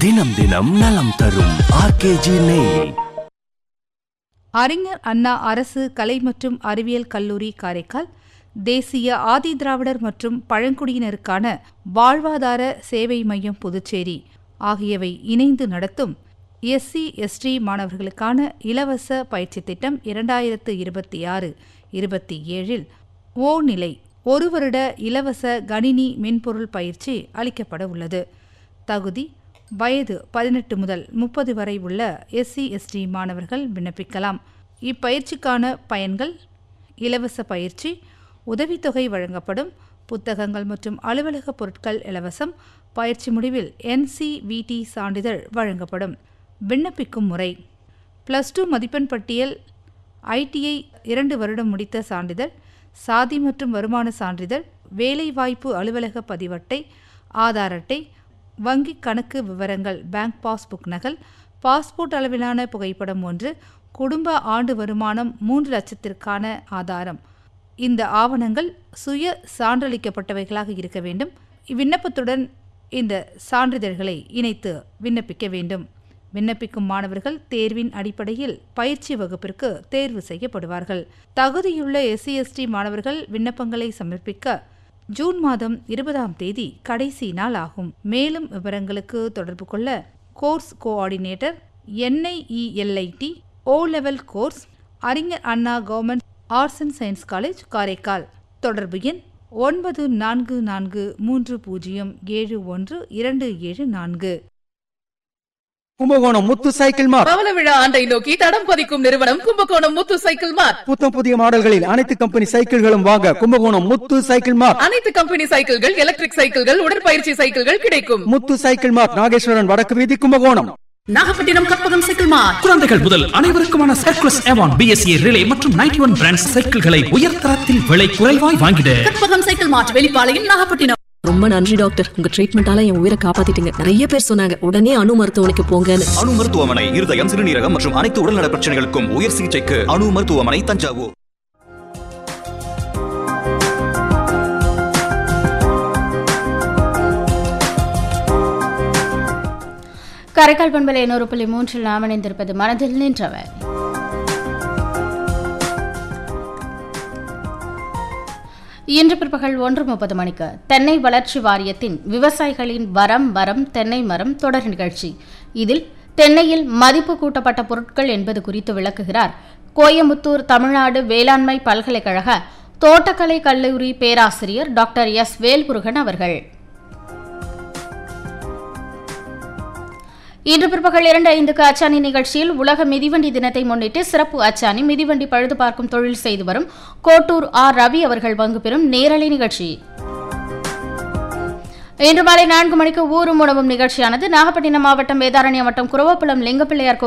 தினம் தினம் நலம் தரும் ஆர்கேஜி நெய் அறிஞர் அண்ணா அரசு கலை மற்றும் அறிவியல் கல்லூரி காரைக்கால் தேசிய ஆதிதிராவிடர் மற்றும் பழங்குடியினருக்கான வாழ்வாதார சேவை மையம் புதுச்சேரி ஆகியவை இணைந்து நடத்தும் எஸ்சி எஸ்டி மாணவர்களுக்கான இலவச பயிற்சி திட்டம் இரண்டாயிரத்து இருபத்தி ஆறு இருபத்தி ஏழில் ஓ நிலை ஒரு வருட இலவச கணினி மென்பொருள் பயிற்சி அளிக்கப்பட உள்ளது தகுதி வயது பதினெட்டு முதல் முப்பது வரை உள்ள எஸ்சி எஸ்டி மாணவர்கள் விண்ணப்பிக்கலாம் இப்பயிற்சிக்கான பயன்கள் இலவச பயிற்சி உதவித்தொகை வழங்கப்படும் புத்தகங்கள் மற்றும் அலுவலக பொருட்கள் இலவசம் பயிற்சி முடிவில் என்சிவிடி சான்றிதழ் வழங்கப்படும் விண்ணப்பிக்கும் முறை ப்ளஸ் டூ மதிப்பெண் பட்டியல் ஐடிஐ இரண்டு வருடம் முடித்த சான்றிதழ் சாதி மற்றும் வருமான சான்றிதழ் வேலைவாய்ப்பு அலுவலக பதிவட்டை ஆதார் அட்டை வங்கி கணக்கு விவரங்கள் பேங்க் பாஸ்புக் நகல் பாஸ்போர்ட் அளவிலான புகைப்படம் ஒன்று குடும்ப ஆண்டு வருமானம் மூன்று லட்சத்திற்கான ஆதாரம் இந்த ஆவணங்கள் சுய சான்றளிக்கப்பட்டவைகளாக இருக்க வேண்டும் இவ்விண்ணப்பத்துடன் இந்த சான்றிதழ்களை இணைத்து விண்ணப்பிக்க வேண்டும் விண்ணப்பிக்கும் மாணவர்கள் தேர்வின் அடிப்படையில் பயிற்சி வகுப்பிற்கு தேர்வு செய்யப்படுவார்கள் தகுதியுள்ள எஸ்சி எஸ்டி மாணவர்கள் விண்ணப்பங்களை சமர்ப்பிக்க ஜூன் மாதம் இருபதாம் தேதி கடைசி நாள் ஆகும் மேலும் விவரங்களுக்கு தொடர்பு கொள்ள course coordinator NIELIT O level course Arignar Anna government arts and science college Karaikal தொடர்பு எண் ஒன்பது நான்கு நான்கு மூன்று பூஜ்ஜியம் ஏழு ஒன்று இரண்டு ஏழு நான்கு கும்பகோணம் முத்து சைக்கிள் மார்ட் பவள விழா ஆண்டை நோக்கி தடம் பதிக்கும் நிறுவனம் கும்பகோணம் முத்து சைக்கிள் மார்ட் புத்தம் புதிய மாடல்களில் அனைத்து கம்பெனி சைக்கிள்களும் வாங்க கும்பகோணம் முத்து சைக்கிள் மார்ட் அனைத்து கம்பெனி சைக்கிள்கள் எலக்ட்ரிக் சைக்கிள்கள் உடற்பயிற்சி சைக்கிள்கள் கிடைக்கும் முத்து சைக்கிள் மார்ட் நாகேஸ்வரன் வடக்கு வீதி கும்பகோணம் நாகப்பட்டினம் கற்பகம் சைக்கிள் மார்ட் குழந்தைகள் முதல் அனைவருக்குமான சர்க்குலஸ் எவான் பிஎஸ்சி ரிலே மற்றும் நைன்டி ஒன் பிராண்ட் சைக்கிள்களை உயர்தரத்தில் விலை குறைவாய் வாங்கிட கற்பகம் சைக்கிள் மார்ட் வெளிப்பாளையம் நாகப்பட்டினம் ரொம்ப நன்றி டாக்டர் உங்க ட்ரீட்மெண்டால என் உயிரை காப்பாத்திட்டீங்க நிறைய பேர் சொன்னாங்க உடனே அணு மருத்துவமனைக்கு போங்கன்னு அணு மருத்துவமனை இருதயம் சிறுநீரகம் மற்றும் அனைத்து உடல்நல பிரச்சனைகளுக்கும் உயர் சிகிச்சைக்கு அணு மருத்துவமனை தஞ்சாவூர் கரைக்கால் பண்பலை நூறு புள்ளி மூன்றில் நாம் இணைந்திருப்பது மனதில் நின்றவர் இன்று பிற்பகல் ஒன்று முப்பது மணிக்கு தென்னை வளர்ச்சி வாரியத்தின் விவசாயிகளின் வரம் வரம் தென்னை மரம் தொடர் நிகழ்ச்சி இதில் தென்னையில் மதிப்பு கூட்டப்பட்ட பொருட்கள் என்பது குறித்து விளக்குகிறார் கோயமுத்தூர் தமிழ்நாடு வேளாண்மை பல்கலைக்கழக தோட்டக்கலை கல்லூரி பேராசிரியர் டாக்டர் எஸ் வேல்முருகன் அவர்கள் இன்று பிற்பகல் இரண்டு ஐந்துக்கு அச்சாணி நிகழ்ச்சியில் உலக மிதிவண்டி தினத்தை முன்னிட்டு சிறப்பு அச்சாணி மிதிவண்டி பழுது பார்க்கும் தொழில் செய்து வரும் கோட்டூர் ஆர் ரவி அவர்கள் பங்கு பெறும் நேரலை நிகழ்ச்சி இன்று மாலை நான்கு மணிக்கு ஊரும் உணவும் நிகழ்ச்சியானது நாகப்பட்டினம் மாவட்டம் வேதாரண்யம் வட்டம் குரவப்புலம் லிங்கப்பிள்ளையார்